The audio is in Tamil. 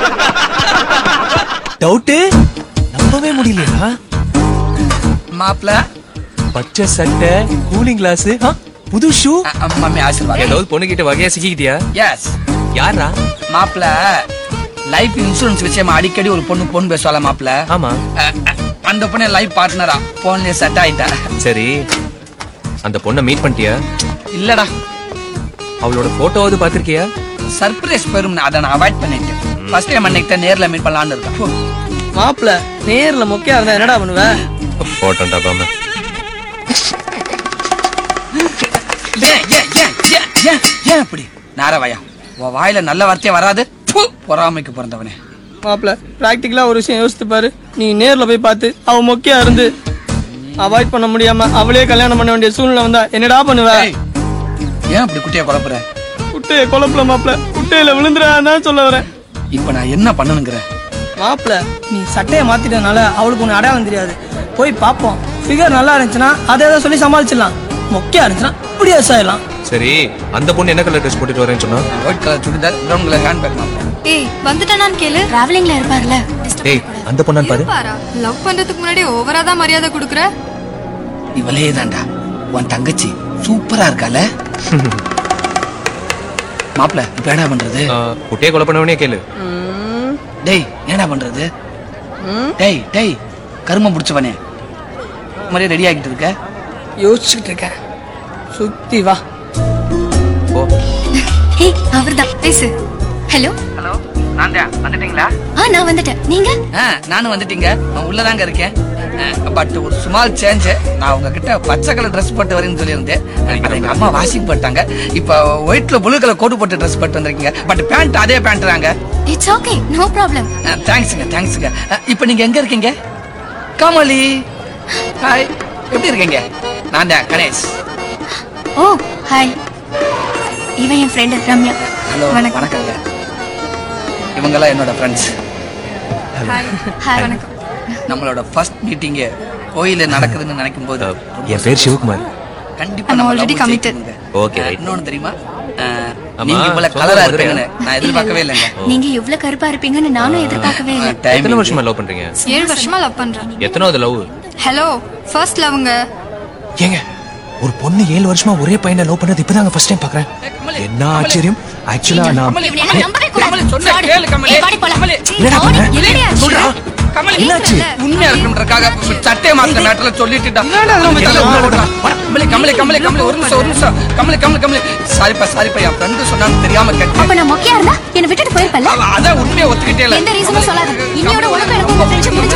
டவுட்டு நம்பவே முடியலையா மாப்பிள பச்சை சட்டை கூலிங் கிளாஸ் புது ஷூ மம்மி ஆசீர்வாதம் ஏதாவது பொண்ணுகிட்ட வகையா சிக்கிக்கிட்டியா எஸ் யாரா மாப்பிள லைஃப் இன்சூரன்ஸ் விஷயமா அடிக்கடி ஒரு பொண்ணு பொண்ணு பேசுவாள மாப்பிள ஆமா அஹ், அஹ், அந்த பொண்ணு லைஃப் பார்ட்னரா போன்லயே செட் ஆயிட்டா சரி அந்த பொண்ணை மீட் பண்ணிட்டியா இல்லடா அவளோட போட்டோவாவது பாத்திருக்கியா சர்ப்ரைஸ் பெரும் அதை நான் அவாய்ட் பண்ணிட்டேன் ஃபர்ஸ்ட் டைம் அன்னைக்கு நேர்ல மீட் பண்ணலாம்னு இருக்கேன் ஹோ. மாப்பிள நேர்ல மொக்கையா இருந்தா என்னடா பண்ணுவ போட்டோம்டா பாம ஏன் ஏன் ஏன் ஏன் ஏன் ஏன் இப்படி நாரவாயா உன் வாயில நல்ல வார்த்தையே வராது ப்பு, பொறாமைக்கு பிறந்தவனே மாப்பிள பிராக்டிக்கலா ஒரு விஷயம் யோசித்து பாரு நீ நேர்ல போய் பார்த்து அவ மொக்கையா இருந்து அவாய்ட் பண்ண முடியாம அவளே கல்யாணம் பண்ண வேண்டிய சூழ்நிலை வந்தா என்னடா பண்ணுவ ஏய், ஏன் இப்படி குட்டியை குழப்புற குட்டைய குழப்பல மாப்பிள குட்டையில விழுந்துடாதான் சொல்ல வரேன் இப்ப நான் என்ன பண்ணணுங்கிற மாப்பிள நீ சட்டையை மாத்திட்டனால அவளுக்கு ஒன்று அடையாளம் தெரியாது போய் பார்ப்போம் ஃபிகர் நல்லா இருந்துச்சுன்னா அதை ஏதோ சொல்லி சமாளிச்சிடலாம் மொக்கையா இருந்துச்சுன்னா இப்படியே ஆயிடலாம் சரி அந்த பொண்ணு என்ன கலர் ட்ரெஸ் போட்டுட்டு வரேன்னு சொன்னா white colour churidar brown colour hand bag மாப்பிள ஏய் வந்துட்டானான்னு கேளு டிராவலிங்ல இருப்பார்ல டேய் அந்த பொண்ணான்னு பாரு பாரா லவ் பண்றதுக்கு முன்னாடி ஓவரா தான் மரியாதை கொடுக்குற இவளே தான்டா உன் தங்கச்சி சூப்பரா இருக்கால மாப்பிள இப்ப என்ன பண்றது ஆ, குட்டியை கொலை பண்ணவனே கேளு டேய் என்னடா பண்றது டேய் டேய் கருமம் பிடிச்சவனே மாதிரியே ரெடி ஆகிட்டு இருக்க யோசிச்சுக்கிட்டு இருக்கேன் சுத்தி வா ஓ ஏய் அவர்தான் பேசு ஹலோ ஹலோ நான் தான் வந்துட்டீங்களா ஆ நான் வந்துட்டேன் நீங்க ஆ நானும் வந்துட்டீங்க நான் உள்ளதாங்க இருக்கேன் பட் ஒரு சுமால் சேஞ்ச் நான் உங்ககிட்ட பச்சை கலர் ட்ரெஸ் போட்டு வரேன்னு சொல்லியிருந்தேன் அதை எங்க அம்மா வாஷிங் போட்டாங்க இப்போ ஒயிட்ல ப்ளூ கலர் கோட் போட்டு ட்ரெஸ் போட்டு வந்திருக்கீங்க பட் பேண்ட் அதே பேண்ட் தாங்க இட்ஸ் ஓகே நோ ப்ராப்ளம் தேங்க்ஸுங்க தேங்க்ஸுங்க இப்போ நீங்க எங்க இருக்கீங்க கமலி ஹாய் எப்படி இருக்கீங்க நான் தான் கணேஷ் ஓ ஹாய் இவன் என் ஃப்ரெண்ட் ரம்யா ஹலோ வணக்கம் வணக்கங்க இவங்கெல்லாம் என்னோட ஃப்ரெண்ட்ஸ் ஹாய் நம்மளோட ஃபர்ஸ்ட் மீட்டிங்கு கோயில நடக்குதுன்னு நினைக்கும் போது என் பேர் சிவகுமார் கண்டிப்பா I'm நம்ம already love committed. ஜெயிக்கணுங்க. Okay, அஹ், right. இன்னொன்னு தெரியுமா அஹ், ஆமா, நீங்க இவ்வளவு சொல்லுங்க, கலரா மதுரையா? இருப்பீங்கன்னு நான் எதிர்பார்க்கவே இல்லைங்க நீங்க இவ்ளோ கருப்பா இருப்பீங்கன்னு நானும் எதிர்பார்க்கவே இல்லை அஹ், timing. எத்தனை வருஷமா லவ் பண்றீங்க ஏழு வருஷமா லவ் பண்றேன் எத்தனாவது லவ் ஹலோ ஃபர்ஸ்ட் லவ்ங்க ஏங்க ஒரு பொண்ணு ஏழு வருஷமா ஒரே பையனை லவ் பண்ணது இப்பதாங்க ஃபர்ஸ்ட் டைம் பாக்குறேன் கமலி, என்ன கமலி. ஆச்சரியம் ஆக்சுவலா நான் கமலி, இவனை எல்லாம் நம்பவே கூடாது. கமலி, சொன்னா Fraud. கேளு, கமலி. ஏய், வாடி போலாம். கமலி, என்னடா பண்ண? என்னடி ஆச்சு? சொல்றா. கமலி, என்னாச்சு? உண்மையா இருக்கணுன்றக்காக சட்டை மாத்திர மேட்டர்ல சொல்லிட்டுடா கமலி கமலி கமலி கமலி ஒரு நிமிஷம் ஒரு நிமிஷம் கமலி கமலி கமலி சாரிப்பா சாரிப்பா என் ஃப்ரெண்டு சொன்னான்னு தெரியாம கேட்டேன் அப்ப நான் மொக்கையா இருந்தா என்னை விட்டுட்டு போயிருப்பல அவ அதான் உண்மையை ஒத்துக்கிட்டே இல்ல எந்த ரீசனும் சொல்லாத இன்னையோட உனக்கு எனக்கு உங்க ஃப்ரெண்ட்ஷிப் முடிஞ்சு